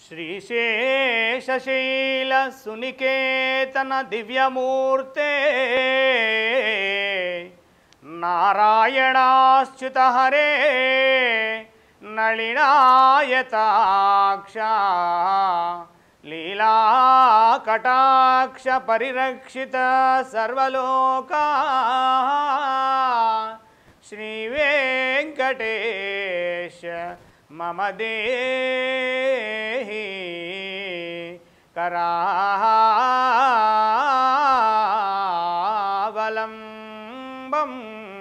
శ్రీశేషశైల సునికేతన దివ్యమూర్తే నారాయణాశ్చుత హరే నళినాయతాక్ష లీలాకటాక్ష పరిరక్షిత సర్వలోకా శ్రీవేంకటేశ మమ దేహి కరావలంబం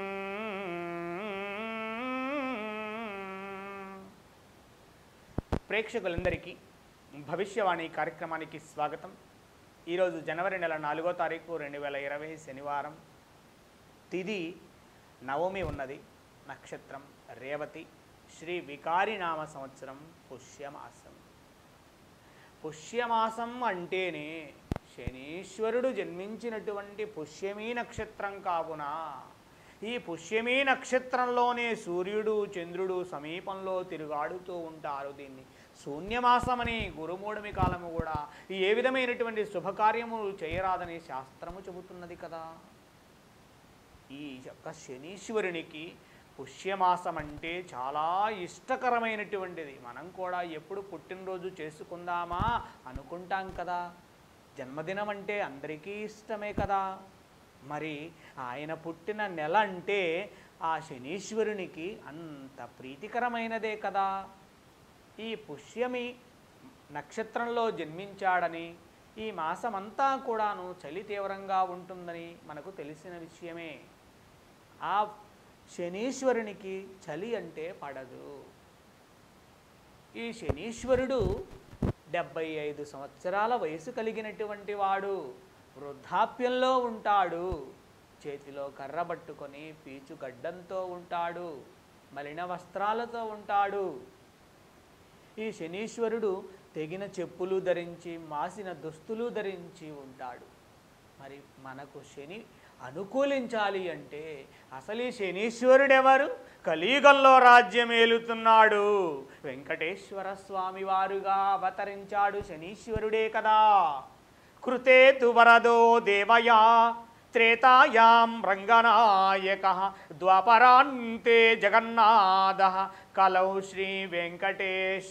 ప్రేక్షకులందరికీ భవిష్యవాణి కార్యక్రమానికి స్వాగతం ఈరోజు జనవరి నెల నాలుగో తారీఖు రెండు వేల ఇరవై శనివారం తిది నవమి ఉన్నది నక్షత్రం రేవతి శ్రీ వికారినామ సంవత్సరం పుష్యమాసం పుష్యమాసం అంటేనే శనీశ్వరుడు జన్మించినటువంటి పుష్యమీ నక్షత్రం కావున ఈ పుష్యమీ నక్షత్రంలోనే సూర్యుడు చంద్రుడు సమీపంలో తిరుగాడుతూ ఉంటారు దీన్ని శూన్యమాసమని గురుమూఢమి కాలము కూడా ఏ విధమైనటువంటి శుభకార్యములు చేయరాదని శాస్త్రము చెబుతున్నది కదా ఈ యొక్క శనీశ్వరునికి పుష్యమాసం అంటే చాలా ఇష్టకరమైనటువంటిది మనం కూడా ఎప్పుడు పుట్టినరోజు చేసుకుందామా అనుకుంటాం కదా జన్మదినం అంటే అందరికీ ఇష్టమే కదా మరి ఆయన పుట్టిన నెల అంటే ఆ శనీశ్వరునికి అంత ప్రీతికరమైనదే కదా ఈ పుష్యమి నక్షత్రంలో జన్మించాడని ఈ మాసమంతా కూడాను చలి తీవ్రంగా ఉంటుందని మనకు తెలిసిన విషయమే ఆ శనీశ్వరునికి చలి అంటే పడదు ఈ శనీశ్వరుడు డెబ్బై ఐదు సంవత్సరాల వయసు కలిగినటువంటి వాడు వృద్ధాప్యంలో ఉంటాడు చేతిలో కర్ర పట్టుకొని పీచు గడ్డంతో ఉంటాడు మలిన వస్త్రాలతో ఉంటాడు ఈ శనీశ్వరుడు తెగిన చెప్పులు ధరించి మాసిన దుస్తులు ధరించి ఉంటాడు మరి మనకు శని అనుకూలించాలి అంటే అసలు ఈ శనీశ్వరుడెవరు కలియుగంలో రాజ్యం ఏలుతున్నాడు వెంకటేశ్వర స్వామి వారుగా అవతరించాడు శనీశ్వరుడే కదా కృతే తు వరదో దేవయా త్రేతాయాం రంగనాయక ద్వాపరాంతే జగన్నాథ కలౌ శ్రీ వెంకటేశ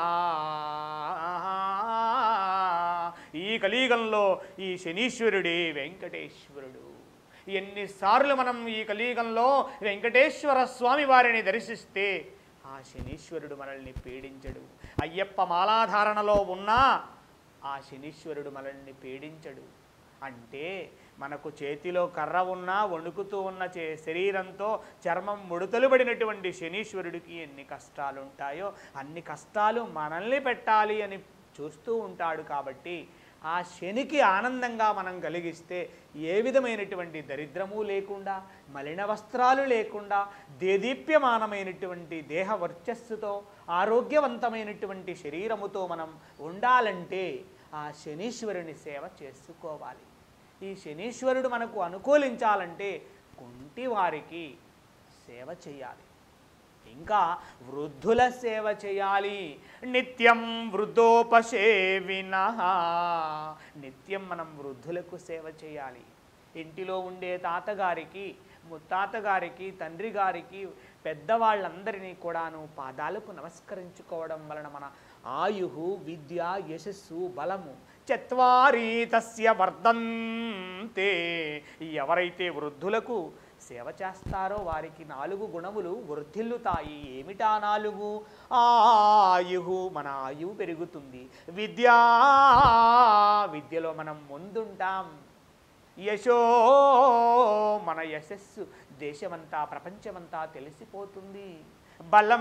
ఈ కలియుగంలో ఈ శనీశ్వరుడే వెంకటేశ్వరుడు ఎన్నిసార్లు మనం ఈ కలియుగంలో వెంకటేశ్వర స్వామి వారిని దర్శిస్తే ఆ శనీశ్వరుడు మనల్ని పీడించడు అయ్యప్ప మాలాధారణలో ఉన్నా ఆ శనీశ్వరుడు మనల్ని పీడించడు అంటే మనకు చేతిలో కర్ర ఉన్నా వణుకుతూ ఉన్న చే శరీరంతో చర్మం ముడతలు పడినటువంటి శనీశ్వరుడికి ఎన్ని కష్టాలు ఉంటాయో అన్ని కష్టాలు మనల్ని పెట్టాలి అని చూస్తూ ఉంటాడు కాబట్టి ఆ శనికి ఆనందంగా మనం కలిగిస్తే ఏ విధమైనటువంటి దరిద్రము లేకుండా మలిన వస్త్రాలు లేకుండా దేదీప్యమానమైనటువంటి దేహ వర్చస్సుతో ఆరోగ్యవంతమైనటువంటి శరీరముతో మనం ఉండాలంటే ఆ శనీశ్వరుని సేవ చేసుకోవాలి ఈ శనీశ్వరుడు మనకు అనుకూలించాలంటే కుంటి వారికి సేవ చేయాలి ఇంకా వృద్ధుల సేవ చేయాలి నిత్యం వృద్ధోపసేవిన నిత్యం మనం వృద్ధులకు సేవ చేయాలి ఇంటిలో ఉండే తాతగారికి ముత్తాతగారికి తండ్రి గారికి పెద్దవాళ్ళందరినీ కూడాను పాదాలకు నమస్కరించుకోవడం వలన మన ఆయు విద్య యశస్సు బలము చత్వారి తస్య వర్ధంతే ఎవరైతే వృద్ధులకు సేవ చేస్తారో వారికి నాలుగు గుణములు వృద్ధిల్లుతాయి ఏమిటా నాలుగు ఆయువు మన ఆయువు పెరుగుతుంది విద్యా విద్యలో మనం ముందుంటాం యశో మన యశస్సు దేశమంతా ప్రపంచమంతా తెలిసిపోతుంది బలం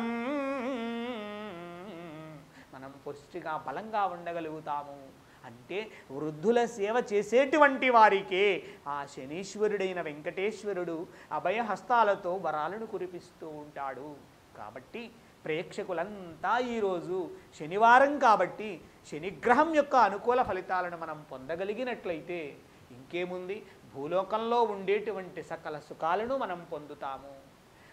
మనం పుష్టిగా బలంగా ఉండగలుగుతాము అంటే వృద్ధుల సేవ చేసేటువంటి వారికే ఆ శనీశ్వరుడైన వెంకటేశ్వరుడు అభయహస్తాలతో వరాలను కురిపిస్తూ ఉంటాడు కాబట్టి ప్రేక్షకులంతా ఈరోజు శనివారం కాబట్టి శనిగ్రహం యొక్క అనుకూల ఫలితాలను మనం పొందగలిగినట్లయితే ఇంకేముంది భూలోకంలో ఉండేటువంటి సకల సుఖాలను మనం పొందుతాము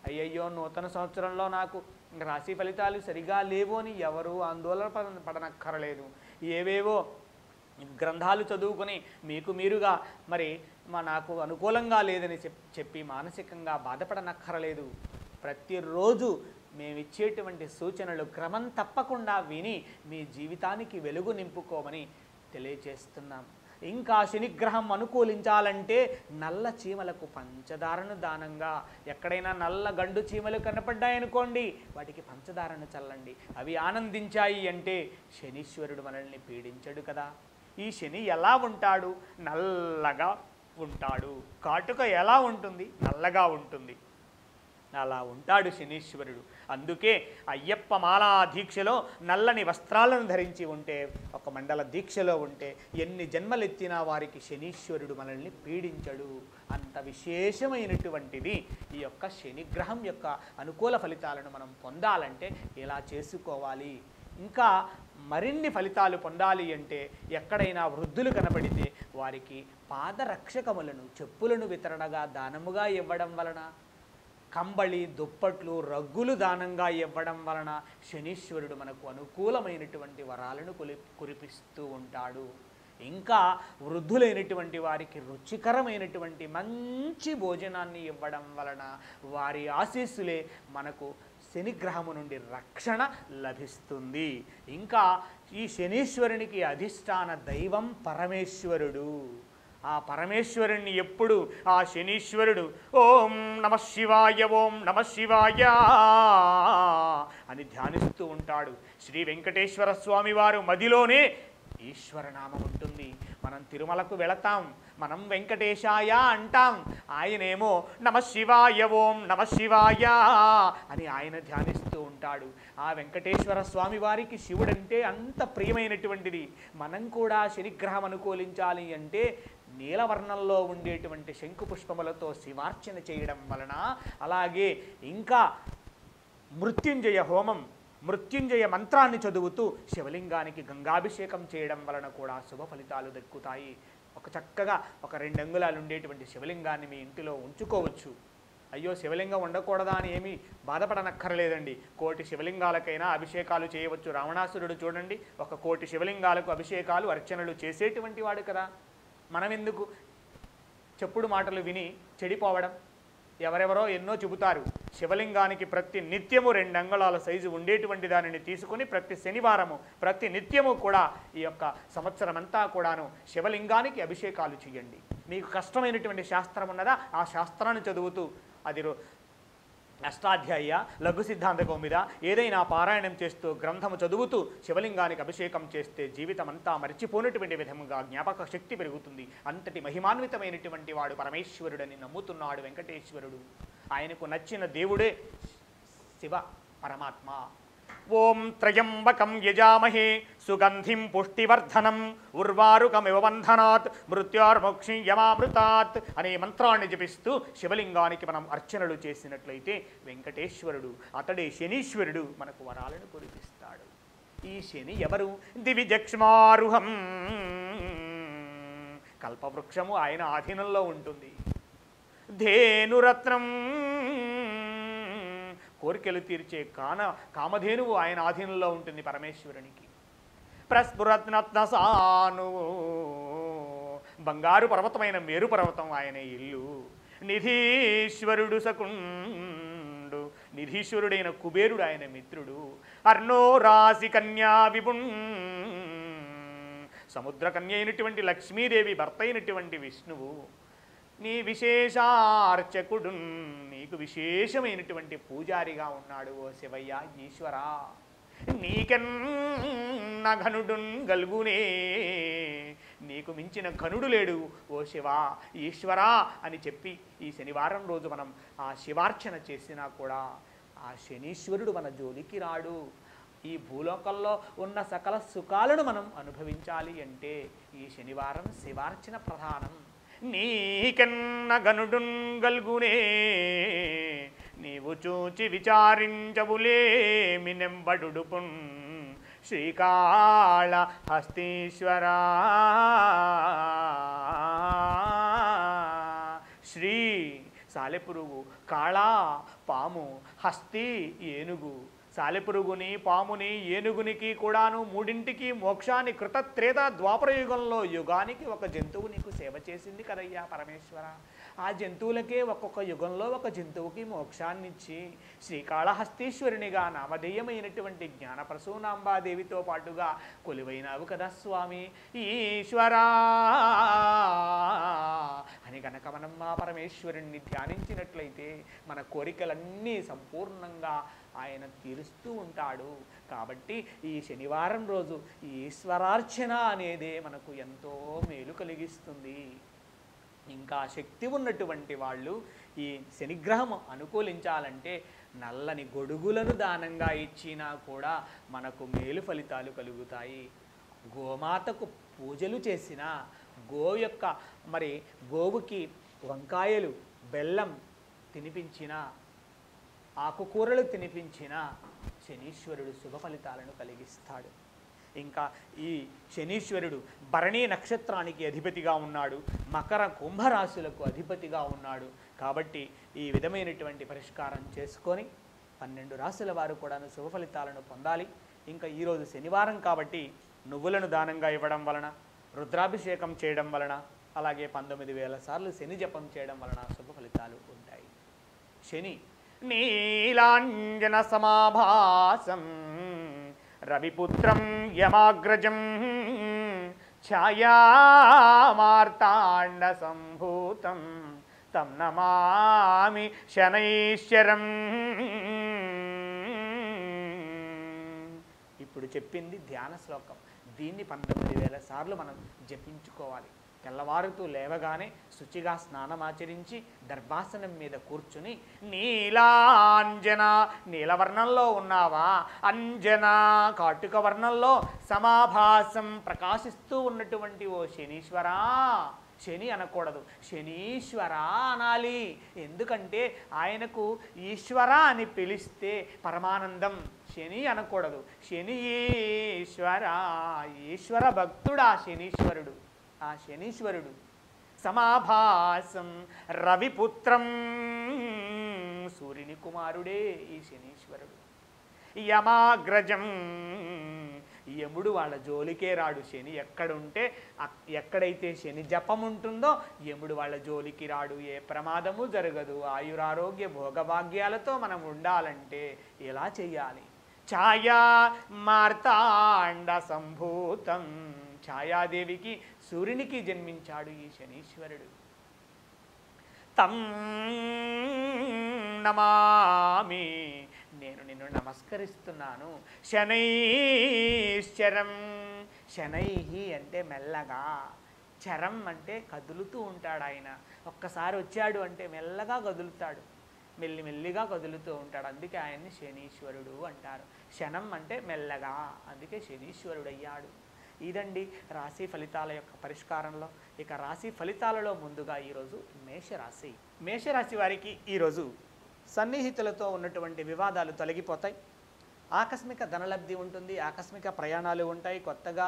అయ్యయ్యో నూతన సంవత్సరంలో నాకు రాశి ఫలితాలు సరిగా లేవు అని ఎవరు ఆందోళన పడ పడనక్కరలేదు ఏవేవో గ్రంథాలు చదువుకొని మీకు మీరుగా మరి మా నాకు అనుకూలంగా లేదని చెప్ చెప్పి మానసికంగా బాధపడనక్కరలేదు ప్రతిరోజు మేమిచ్చేటువంటి సూచనలు క్రమం తప్పకుండా విని మీ జీవితానికి వెలుగు నింపుకోమని తెలియజేస్తున్నాం ఇంకా శనిగ్రహం అనుకూలించాలంటే నల్ల చీమలకు పంచదారను దానంగా ఎక్కడైనా నల్ల గండు చీమలు కనపడ్డాయనుకోండి వాటికి పంచదారను చల్లండి అవి ఆనందించాయి అంటే శనీశ్వరుడు మనల్ని పీడించడు కదా ఈ శని ఎలా ఉంటాడు నల్లగా ఉంటాడు కాటుక ఎలా ఉంటుంది నల్లగా ఉంటుంది అలా ఉంటాడు శనీశ్వరుడు అందుకే అయ్యప్ప మాలా దీక్షలో నల్లని వస్త్రాలను ధరించి ఉంటే ఒక మండల దీక్షలో ఉంటే ఎన్ని జన్మలెత్తినా వారికి శనీశ్వరుడు మనల్ని పీడించడు అంత విశేషమైనటువంటిది ఈ యొక్క శనిగ్రహం యొక్క అనుకూల ఫలితాలను మనం పొందాలంటే ఇలా చేసుకోవాలి ఇంకా మరిన్ని ఫలితాలు పొందాలి అంటే ఎక్కడైనా వృద్ధులు కనబడితే వారికి పాదరక్షకములను చెప్పులను వితరణగా దానముగా ఇవ్వడం వలన కంబళి దుప్పట్లు రగ్గులు దానంగా ఇవ్వడం వలన శనీశ్వరుడు మనకు అనుకూలమైనటువంటి వరాలను కులి కురిపిస్తూ ఉంటాడు ఇంకా వృద్ధులైనటువంటి వారికి రుచికరమైనటువంటి మంచి భోజనాన్ని ఇవ్వడం వలన వారి ఆశీస్సులే మనకు శనిగ్రహము నుండి రక్షణ లభిస్తుంది ఇంకా ఈ శనీశ్వరునికి అధిష్టాన దైవం పరమేశ్వరుడు ఆ పరమేశ్వరుణ్ణి ఎప్పుడు ఆ శనీశ్వరుడు ఓం నమ శివాయ ఓం నమ శివాయ అని ధ్యానిస్తూ ఉంటాడు శ్రీ వెంకటేశ్వర స్వామి వారు మదిలోనే ఈశ్వరనామం ఉంటుంది మనం తిరుమలకు వెళతాం మనం వెంకటేశాయ అంటాం ఆయనేమో నమ శివాయ ఓం నమ శివాయ అని ఆయన ధ్యానిస్తూ ఉంటాడు ఆ వెంకటేశ్వర స్వామి వారికి శివుడంటే అంత ప్రియమైనటువంటిది మనం కూడా శనిగ్రహం అనుకూలించాలి అంటే నీలవర్ణంలో ఉండేటువంటి శంకు పుష్పములతో శివార్చన చేయడం వలన అలాగే ఇంకా మృత్యుంజయ హోమం మృత్యుంజయ మంత్రాన్ని చదువుతూ శివలింగానికి గంగాభిషేకం చేయడం వలన కూడా శుభ ఫలితాలు దక్కుతాయి ఒక చక్కగా ఒక రెండు అంగుళాలు ఉండేటువంటి శివలింగాన్ని మీ ఇంటిలో ఉంచుకోవచ్చు అయ్యో శివలింగం ఉండకూడదా అని ఏమీ బాధపడనక్కర్లేదండి కోటి శివలింగాలకైనా అభిషేకాలు చేయవచ్చు రావణాసురుడు చూడండి ఒక కోటి శివలింగాలకు అభిషేకాలు అర్చనలు చేసేటువంటి వాడు కదా మనం ఎందుకు చెప్పుడు మాటలు విని చెడిపోవడం ఎవరెవరో ఎన్నో చెబుతారు శివలింగానికి ప్రతి నిత్యము రెండు అంగుళాల సైజు ఉండేటువంటి దానిని తీసుకుని ప్రతి శనివారము ప్రతి నిత్యము కూడా ఈ యొక్క సంవత్సరం అంతా కూడాను శివలింగానికి అభిషేకాలు చేయండి మీకు కష్టమైనటువంటి శాస్త్రం ఉన్నదా ఆ శాస్త్రాన్ని చదువుతూ అది రో- అష్టాధ్యాయ లఘు సిద్ధాంత కౌమిద ఏదైనా పారాయణం చేస్తూ గ్రంథము చదువుతూ శివలింగానికి అభిషేకం చేస్తే జీవితం అంతా మరిచిపోయినటువంటి విధముగా జ్ఞాపక శక్తి పెరుగుతుంది అంతటి మహిమాన్వితమైనటువంటి వాడు పరమేశ్వరుడని నమ్ముతున్నాడు వెంకటేశ్వరుడు ఆయనకు నచ్చిన దేవుడే శివ పరమాత్మ ఓం త్రయంబకం యజామహే సుగంధిం పుష్టివర్ధనం ఉర్వారుకమివ బంధనాత్ మృత్యోర్మోక్షీయమామృతాత్ అనే మంత్రాన్ని జపిస్తూ శివలింగానికి మనం అర్చనలు చేసినట్లయితే వెంకటేశ్వరుడు అతడే శనీశ్వరుడు మనకు వరాలను కురిపిస్తాడు ఈ శని ఎవరు దివిజక్ష్మారుహం కల్పవృక్షము ఆయన ఆధీనంలో ఉంటుంది ధేనురత్నం కోరికలు తీర్చే కాన కామధేనువు ఆయన ఆధీనంలో ఉంటుంది పరమేశ్వరునికి ప్రస్ఫురత్నత్న సాను బంగారు పర్వతమైన మేరు పర్వతం ఆయన ఇల్లు నిధీశ్వరుడు సకుండు నిధీశ్వరుడైన కుబేరుడు ఆయన మిత్రుడు అర్ణో రాశి కన్యా విపుణ్ సముద్ర కన్య అయినటువంటి లక్ష్మీదేవి భర్త అయినటువంటి విష్ణువు నీ విశేషార్చకుడు నీకు విశేషమైనటువంటి పూజారిగా ఉన్నాడు ఓ శివయ్య ఈశ్వర నీకెన్న ఘనుడున్ గల్గునే నీకు మించిన ఘనుడు లేడు ఓ శివ ఈశ్వరా అని చెప్పి ఈ శనివారం రోజు మనం ఆ శివార్చన చేసినా కూడా ఆ శనీశ్వరుడు మన జోలికి రాడు ఈ భూలోకంలో ఉన్న సకల సుఖాలను మనం అనుభవించాలి అంటే ఈ శనివారం శివార్చన ప్రధానం నీకెన్న గనుడున్ గల్గునే నీవు చూచి విచారించవులేమి నెంబడుపున్ శ్రీకాళ హస్తీశ్వరా శ్రీ సాలెపురుగు కాళ పాము హస్తి ఏనుగు సాలెపురుగుని పాముని ఏనుగునికి కూడాను మూడింటికి మోక్షాన్ని కృతత్రేత ద్వాపర యుగంలో యుగానికి ఒక జంతువు నీకు సేవ చేసింది కదయ్యా పరమేశ్వర ఆ జంతువులకే ఒక్కొక్క యుగంలో ఒక జంతువుకి మోక్షాన్నిచ్చి శ్రీకాళహస్తీశ్వరునిగా నామధేయమైనటువంటి జ్ఞానప్రసూనాంబాదేవితో పాటుగా కొలువైనావు కదా స్వామి ఈశ్వరా అని గనక మనం మా పరమేశ్వరుణ్ణి ధ్యానించినట్లయితే మన కోరికలన్నీ సంపూర్ణంగా ఆయన తీరుస్తూ ఉంటాడు కాబట్టి ఈ శనివారం రోజు ఈశ్వరార్చన అనేదే మనకు ఎంతో మేలు కలిగిస్తుంది ఇంకా శక్తి ఉన్నటువంటి వాళ్ళు ఈ శనిగ్రహం అనుకూలించాలంటే నల్లని గొడుగులను దానంగా ఇచ్చినా కూడా మనకు మేలు ఫలితాలు కలుగుతాయి గోమాతకు పూజలు చేసిన గో యొక్క మరి గోవుకి వంకాయలు బెల్లం తినిపించిన ఆకుకూరలు తినిపించిన శనీశ్వరుడు శుభ ఫలితాలను కలిగిస్తాడు ఇంకా ఈ శనీశ్వరుడు భరణీ నక్షత్రానికి అధిపతిగా ఉన్నాడు మకర కుంభరాశులకు అధిపతిగా ఉన్నాడు కాబట్టి ఈ విధమైనటువంటి పరిష్కారం చేసుకొని పన్నెండు రాశుల వారు కూడాను శుభ ఫలితాలను పొందాలి ఇంకా ఈరోజు శనివారం కాబట్టి నువ్వులను దానంగా ఇవ్వడం వలన రుద్రాభిషేకం చేయడం వలన అలాగే పంతొమ్మిది వేల సార్లు శని జపం చేయడం వలన శుభ ఫలితాలు ఉంటాయి శని నీలాంజన సమాభాసం రవిపుత్రం యమాగ్రజం ఛాయామార్తాండ సంభూతం తం నమామి శనైశ్వరం ఇప్పుడు చెప్పింది ధ్యాన శ్లోకం దీన్ని పంతొమ్మిది వేల సార్లు మనం జపించుకోవాలి తెల్లవారుతూ లేవగానే శుచిగా స్నానమాచరించి దర్భాసనం మీద కూర్చుని నీలాంజన నీలవర్ణంలో ఉన్నావా అంజన కాటుక వర్ణంలో సమాభాసం ప్రకాశిస్తూ ఉన్నటువంటి ఓ శనీశ్వరా శని అనకూడదు శనీశ్వర అనాలి ఎందుకంటే ఆయనకు ఈశ్వర అని పిలిస్తే పరమానందం శని అనకూడదు శని ఈశ్వర ఈశ్వర భక్తుడా శనీశ్వరుడు ఆ శనీశ్వరుడు సమాభాసం రవిపుత్రం సూర్యుని కుమారుడే ఈ శనీశ్వరుడు యమాగ్రజం యముడు వాళ్ళ జోలికే రాడు శని ఎక్కడుంటే అక్- ఎక్కడైతే శని జపం ఉంటుందో యముడు వాళ్ళ జోలికి రాడు ఏ ప్రమాదము జరగదు ఆయురారోగ్య భోగభాగ్యాలతో మనం ఉండాలంటే ఎలా చెయ్యాలి ఛాయా మార్తాండ సంభూతం ఛాయాదేవికి సూర్యునికి జన్మించాడు ఈ శనీశ్వరుడు తం నమామి నేను నిన్ను నమస్కరిస్తున్నాను శనైశ్చరం శనై అంటే మెల్లగా చరం అంటే కదులుతూ ఉంటాడు ఆయన ఒక్కసారి వచ్చాడు అంటే మెల్లగా కదులుతాడు మెల్లి మెల్లిగా కదులుతూ ఉంటాడు అందుకే ఆయన్ని శనీశ్వరుడు అంటారు శనం అంటే మెల్లగా అందుకే శనీశ్వరుడు అయ్యాడు ఇదండి రాశి ఫలితాల యొక్క పరిష్కారంలో ఇక రాశి ఫలితాలలో ముందుగా ఈరోజు మేషరాశి మేషరాశి వారికి ఈరోజు సన్నిహితులతో ఉన్నటువంటి వివాదాలు తొలగిపోతాయి ఆకస్మిక ధనలబ్ధి ఉంటుంది ఆకస్మిక ప్రయాణాలు ఉంటాయి కొత్తగా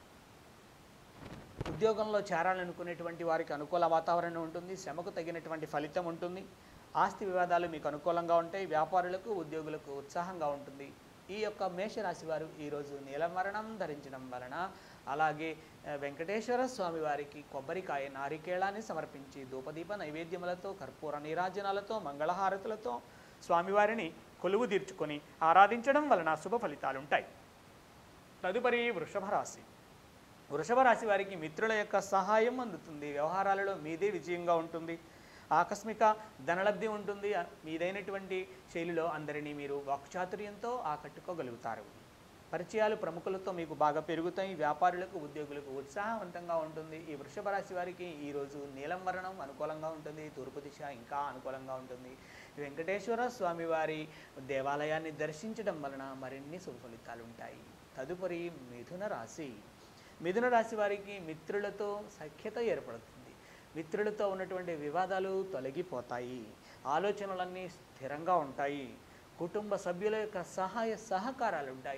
ఉద్యోగంలో చేరాలనుకునేటువంటి వారికి అనుకూల వాతావరణం ఉంటుంది శ్రమకు తగినటువంటి ఫలితం ఉంటుంది ఆస్తి వివాదాలు మీకు అనుకూలంగా ఉంటాయి వ్యాపారులకు ఉద్యోగులకు ఉత్సాహంగా ఉంటుంది ఈ యొక్క మేషరాశి వారు ఈరోజు నీలమరణం ధరించడం వలన అలాగే ఆ, వెంకటేశ్వర స్వామి వారికి కొబ్బరికాయ నారికేళాన్ని సమర్పించి ధూపదీప నైవేద్యములతో కర్పూర నీరాజనాలతో మంగళహారతులతో స్వామివారిని కొలువు తీర్చుకొని ఆరాధించడం వలన శుభ ఫలితాలు ఉంటాయి తదుపరి వృషభ రాశి వృషభ రాశి వారికి మిత్రుల యొక్క సహాయం అందుతుంది వ్యవహారాలలో మీదే విజయంగా ఉంటుంది ఆకస్మిక ధనలబ్ధి ఉంటుంది మీదైనటువంటి శైలిలో అందరినీ మీరు వాక్చాతుర్యంతో ఆకట్టుకోగలుగుతారు పరిచయాలు ప్రముఖులతో మీకు బాగా పెరుగుతాయి వ్యాపారులకు ఉద్యోగులకు ఉత్సాహవంతంగా ఉంటుంది ఈ వృషభ రాశి వారికి ఈరోజు నీలం వర్ణం అనుకూలంగా ఉంటుంది తూర్పు దిశ ఇంకా అనుకూలంగా ఉంటుంది వెంకటేశ్వర స్వామి వారి దేవాలయాన్ని దర్శించడం వలన మరిన్ని శుభ ఫలితాలు ఉంటాయి తదుపరి మిథున రాశి మిథున రాశి వారికి మిత్రులతో సఖ్యత ఏర్పడుతుంది మిత్రులతో ఉన్నటువంటి వివాదాలు తొలగిపోతాయి ఆలోచనలన్నీ స్థిరంగా ఉంటాయి కుటుంబ సభ్యుల యొక్క సహాయ సహకారాలు ఉంటాయి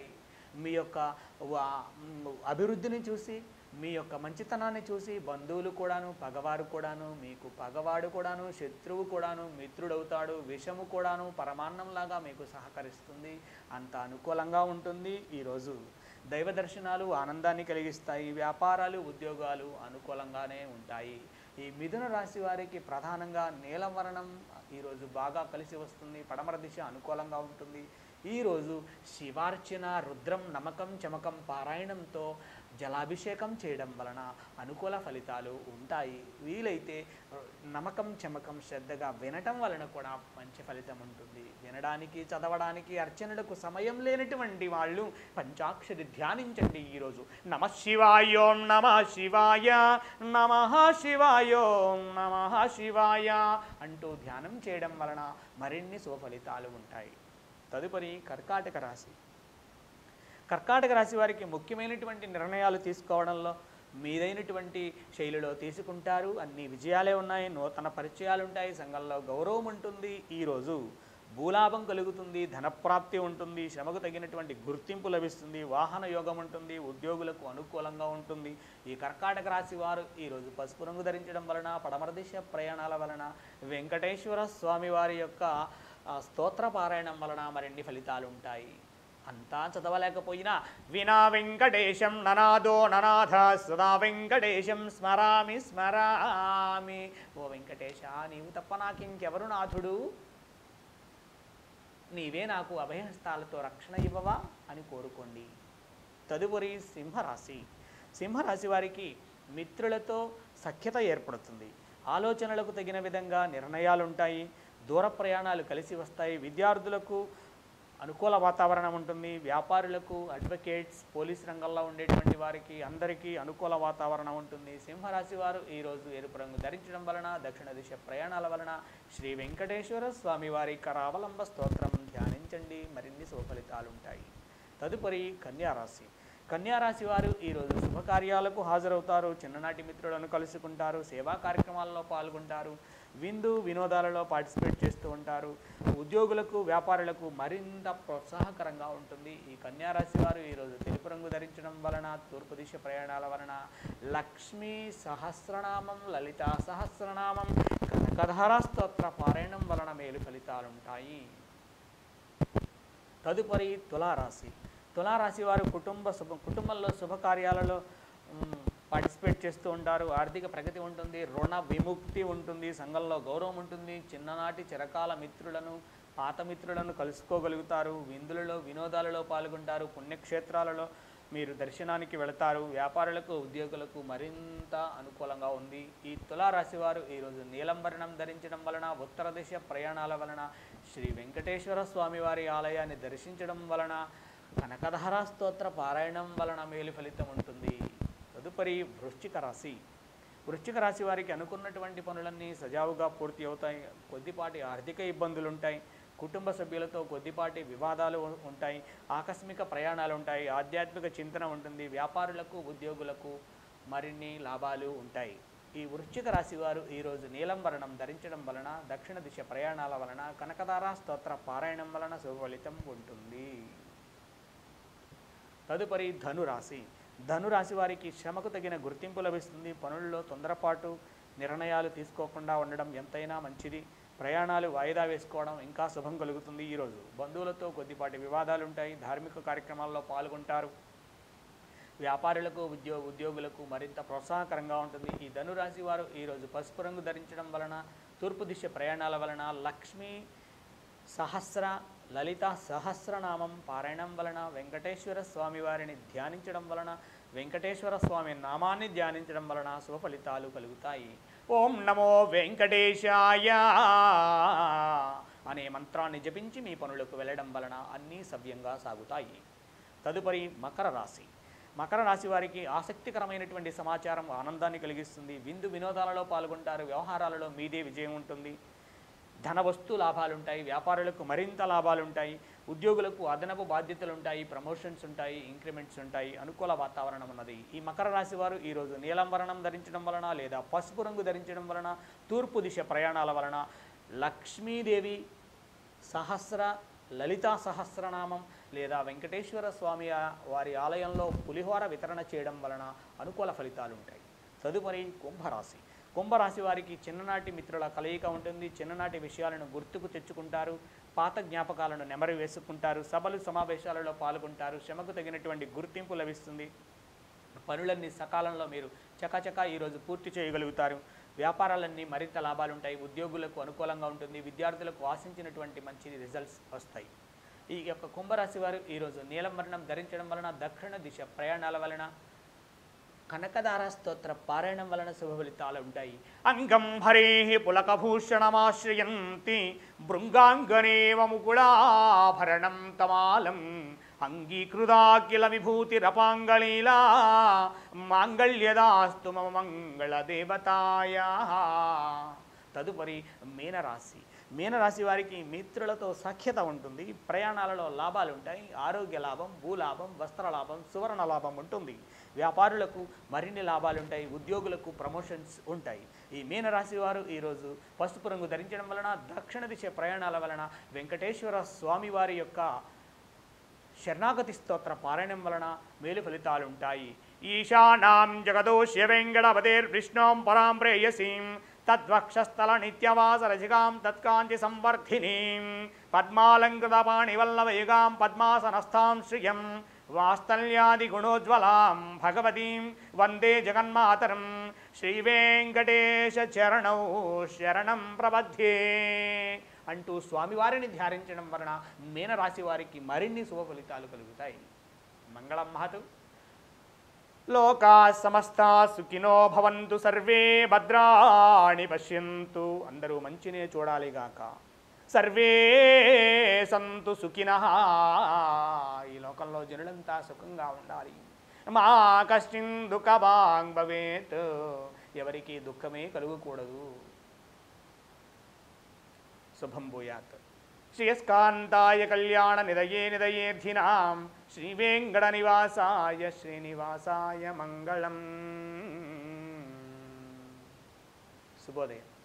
మీ యొక్క వా- మ్, అభివృద్ధిని చూసి మీ యొక్క మంచితనాన్ని చూసి బంధువులు కూడాను పగవారు కూడాను మీకు పగవాడు కూడాను శత్రువు కూడాను మిత్రుడవుతాడు విషము కూడాను పరమాన్నంలాగా మీకు సహకరిస్తుంది అంత అనుకూలంగా ఉంటుంది ఈరోజు దైవ దర్శనాలు ఆనందాన్ని కలిగిస్తాయి వ్యాపారాలు ఉద్యోగాలు అనుకూలంగానే ఉంటాయి ఈ మిథున రాశి వారికి ప్రధానంగా నీలం వర్ణం ఈరోజు బాగా కలిసి వస్తుంది పడమర దిశ అనుకూలంగా ఉంటుంది ఈరోజు శివార్చన రుద్రం నమకం చమకం పారాయణంతో జలాభిషేకం చేయడం వలన అనుకూల ఫలితాలు ఉంటాయి వీలైతే నమకం చమకం శ్రద్ధగా వినటం వలన కూడా మంచి ఫలితం ఉంటుంది వినడానికి చదవడానికి అర్చనలకు సమయం లేనటువంటి వాళ్ళు పంచాక్షరి ధ్యానించండి ఈరోజు నమ శివాయోం నమ శివాయ నమ శివాయోం నమ శివాయ అంటూ ధ్యానం చేయడం వలన మరిన్ని సుఫలితాలు ఉంటాయి తదుపరి కర్కాటక రాశి కర్కాటక రాశి వారికి ముఖ్యమైనటువంటి నిర్ణయాలు తీసుకోవడంలో మీదైనటువంటి శైలిలో తీసుకుంటారు అన్ని విజయాలే ఉన్నాయి నూతన పరిచయాలు ఉంటాయి సంఘంలో గౌరవం ఉంటుంది ఈరోజు భూలాభం కలుగుతుంది ధనప్రాప్తి ఉంటుంది శ్రమకు తగినటువంటి గుర్తింపు లభిస్తుంది వాహన యోగం ఉంటుంది ఉద్యోగులకు అనుకూలంగా ఉంటుంది ఈ కర్కాటక రాశి వారు ఈరోజు పసుపు రంగు ధరించడం వలన పడమర దిశ ప్రయాణాల వలన వెంకటేశ్వర స్వామి వారి యొక్క ఆ, స్తోత్ర పారాయణం వలన మరిన్ని ఫలితాలు ఉంటాయి అంతా చదవలేకపోయినా వినా వెంకటేశం ననాదో ననాథ సదా వెంకటేశం స్మరామి స్మరామి ఓ వెంకటేశ నీవు తప్ప నాకింకెవరు నాథుడు నీవే నాకు అభయహస్తాలతో రక్షణ ఇవ్వవా అని కోరుకోండి తదుపరి సింహరాశి సింహరాశి వారికి మిత్రులతో సఖ్యత ఏర్పడుతుంది ఆలోచనలకు తగిన విధంగా నిర్ణయాలు ఉంటాయి దూర ప్రయాణాలు కలిసి వస్తాయి విద్యార్థులకు అనుకూల వాతావరణం ఉంటుంది వ్యాపారులకు అడ్వకేట్స్ పోలీస్ రంగంలో ఉండేటువంటి వారికి అందరికీ అనుకూల వాతావరణం ఉంటుంది సింహరాశి వారు ఈరోజు ఎరుపు రంగు ధరించడం వలన దక్షిణ దిశ ప్రయాణాల వలన శ్రీ వెంకటేశ్వర స్వామి వారి కరావలంబ స్తోత్రం ధ్యానించండి మరిన్ని శుభఫలితాలు ఉంటాయి తదుపరి కన్యారాశి కన్యారాశి వారు ఈరోజు శుభకార్యాలకు హాజరవుతారు చిన్ననాటి మిత్రులను కలుసుకుంటారు సేవా కార్యక్రమాల్లో పాల్గొంటారు విందు వినోదాలలో పార్టిసిపేట్ చేస్తూ ఉంటారు ఉద్యోగులకు వ్యాపారులకు మరింత ప్రోత్సాహకరంగా ఉంటుంది ఈ కన్యారాశి వారు ఈరోజు తెలుపు రంగు ధరించడం వలన తూర్పు దిశ ప్రయాణాల వలన లక్ష్మీ సహస్రనామం లలిత సహస్రనామం కనకధార స్తోత్ర పారాయణం వలన మేలు ఫలితాలుంటాయి తదుపరి తులారాశి తులారాశి వారు కుటుంబ శుభ కుటుంబంలో శుభకార్యాలలో మ్, పార్టిసిపేట్ చేస్తూ ఉంటారు ఆర్థిక ప్రగతి ఉంటుంది రుణ విముక్తి ఉంటుంది సంఘంలో గౌరవం ఉంటుంది చిన్ననాటి చిరకాల మిత్రులను పాత మిత్రులను కలుసుకోగలుగుతారు విందులలో వినోదాలలో పాల్గొంటారు పుణ్యక్షేత్రాలలో మీరు దర్శనానికి వెళతారు వ్యాపారులకు ఉద్యోగులకు మరింత అనుకూలంగా ఉంది ఈ తులారాశి వారు ఈరోజు నీలంబరణం ధరించడం వలన ఉత్తర దిశ ప్రయాణాల వలన శ్రీ వెంకటేశ్వర స్వామి వారి ఆలయాన్ని దర్శించడం వలన కనకధార స్తోత్ర పారాయణం వలన మేలు ఫలితం ఉంటుంది తదుపరి వృశ్చిక రాశి వృశ్చిక రాశి వారికి అనుకున్నటువంటి పనులన్నీ సజావుగా పూర్తి అవుతాయి కొద్దిపాటి ఆర్థిక ఇబ్బందులు ఉంటాయి కుటుంబ సభ్యులతో కొద్దిపాటి వివాదాలు ఉ- ఉంటాయి ఆకస్మిక ప్రయాణాలు ఉంటాయి ఆధ్యాత్మిక చింతన ఉంటుంది వ్యాపారులకు ఉద్యోగులకు మరిన్ని లాభాలు ఉంటాయి ఈ వృశ్చిక రాశి వారు ఈరోజు నీలం వర్ణం ధరించడం వలన దక్షిణ దిశ ప్రయాణాల వలన కనకదార స్తోత్ర పారాయణం వలన శుభఫలితం ఉంటుంది తదుపరి ధనురాశి ధనురాశి వారికి శ్రమకు తగిన గుర్తింపు లభిస్తుంది పనుల్లో తొందరపాటు నిర్ణయాలు తీసుకోకుండా ఉండడం ఎంతైనా మంచిది ప్రయాణాలు వాయిదా వేసుకోవడం ఇంకా శుభం కలుగుతుంది ఈరోజు బంధువులతో కొద్దిపాటి వివాదాలు ఉంటాయి ధార్మిక కార్యక్రమాల్లో పాల్గొంటారు వ్యాపారులకు ఉద్యో ఉద్యోగులకు మరింత ప్రోత్సాహకరంగా ఉంటుంది ఈ ధనురాశి వారు ఈరోజు పసుపు రంగు ధరించడం వలన తూర్పు దిశ ప్రయాణాల వలన లక్ష్మీ సహస్ర లలిత సహస్రనామం పారాయణం వలన వెంకటేశ్వర స్వామి వారిని ధ్యానించడం వలన వెంకటేశ్వర స్వామి నామాన్ని ధ్యానించడం వలన శుభ ఫలితాలు కలుగుతాయి ఓం నమో వెంకటేశాయ అనే మంత్రాన్ని జపించి మీ పనులకు వెళ్ళడం వలన అన్నీ సవ్యంగా సాగుతాయి తదుపరి మకర రాశి మకర రాశి వారికి ఆసక్తికరమైనటువంటి సమాచారం ఆనందాన్ని కలిగిస్తుంది విందు వినోదాలలో పాల్గొంటారు వ్యవహారాలలో మీదే విజయం ఉంటుంది ధన వస్తు లాభాలుంటాయి వ్యాపారులకు మరింత లాభాలుంటాయి ఉద్యోగులకు అదనపు బాధ్యతలు ఉంటాయి ప్రమోషన్స్ ఉంటాయి ఇంక్రిమెంట్స్ ఉంటాయి అనుకూల వాతావరణం ఉన్నది ఈ మకర రాశి వారు ఈరోజు నీలంబరణం ధరించడం వలన లేదా పసుపు రంగు ధరించడం వలన తూర్పు దిశ ప్రయాణాల వలన లక్ష్మీదేవి సహస్ర లలితా సహస్రనామం లేదా వెంకటేశ్వర స్వామి ఆ- వారి ఆలయంలో పులిహోర వితరణ చేయడం వలన అనుకూల ఫలితాలు ఉంటాయి తదుపరి కుంభరాశి కుంభరాశి వారికి చిన్ననాటి మిత్రుల కలయిక ఉంటుంది చిన్ననాటి విషయాలను గుర్తుకు తెచ్చుకుంటారు పాత జ్ఞాపకాలను నెమరు వేసుకుంటారు సభలు సమావేశాలలో పాల్గొంటారు శ్రమకు తగినటువంటి గుర్తింపు లభిస్తుంది పనులన్నీ సకాలంలో మీరు చకాచకా ఈరోజు పూర్తి చేయగలుగుతారు వ్యాపారాలన్నీ మరింత లాభాలు ఉంటాయి ఉద్యోగులకు అనుకూలంగా ఉంటుంది విద్యార్థులకు ఆశించినటువంటి మంచి రిజల్ట్స్ వస్తాయి ఈ యొక్క కుంభరాశి వారు ఈరోజు నీలం వర్ణం ధరించడం వలన దక్షిణ దిశ ప్రయాణాల వలన కనకదార స్తోత్ర పారాయణం వలన శుభ ఫలితాలు ఉంటాయి అంగం హరే పులకభూషణమాశ్రయంతి భృంగాంగనేవ ముకుళాభరణం తమాలం అంగీకృతాకిల విభూతిరపాంగళీలా మాంగళ్యదాస్తు మమ మంగళదేవతాయా తదుపరి మీనరాశి మీనరాశి వారికి మిత్రులతో సఖ్యత ఉంటుంది ప్రయాణాలలో లాభాలు ఉంటాయి ఆరోగ్య లాభం భూలాభం వస్త్ర లాభం సువర్ణ లాభం ఉంటుంది వ్యాపారులకు మరిన్ని లాభాలు ఉంటాయి ఉద్యోగులకు ప్రమోషన్స్ ఉంటాయి ఈ మీనరాశి వారు ఈరోజు పసుపు రంగు ధరించడం వలన దక్షిణ దిశ ప్రయాణాల వలన వెంకటేశ్వర స్వామి వారి యొక్క శరణాగతి స్తోత్ర పారాయణం వలన మేలు ఫలితాలు ఉంటాయి ఈశానాం జగదోష్య వెంకటపతిర్విష్ణోం పరాం ప్రేయసీం తద్వక్షస్థల నిత్యవాసరజిగాం తత్కాంతి సంవర్ధినీం పద్మాలంకృతపాణివల్లవయుగాం పద్మాసనస్థాం శ్రియం వాస్తల్యాది గుణోజ్వలాం భగవతీం వందే జగన్మాతరం శ్రీవేంకటేశ చరణౌ శరణం ప్రబధ్యే అంటూ స్వామివారిని ధ్యానించడం వలన మీనరాశి వారికి మరిన్ని శుభ ఫలితాలు కలుగుతాయి మంగళం మహతు లోకా సమస్త సుఖినో భవంతు సర్వే భద్రాణి పశ్యంతు అందరూ మంచినే చూడాలిగాక సర్వే సంతు సుఖిన ఈ లోకంలో జనులంతా సుఖంగా ఉండాలి మా కష్టిన్ దుఃఖభాంగ్ భవేత్ ఎవరికి దుఃఖమే కలుగకూడదు శుభం భూయాత్ శ్రియస్కాంతాయ కళ్యాణ నిదయే నిదయేర్థినాం శ్రీవేంకట నివాసాయ శ్రీనివాసాయ మంగళం శుభోదయం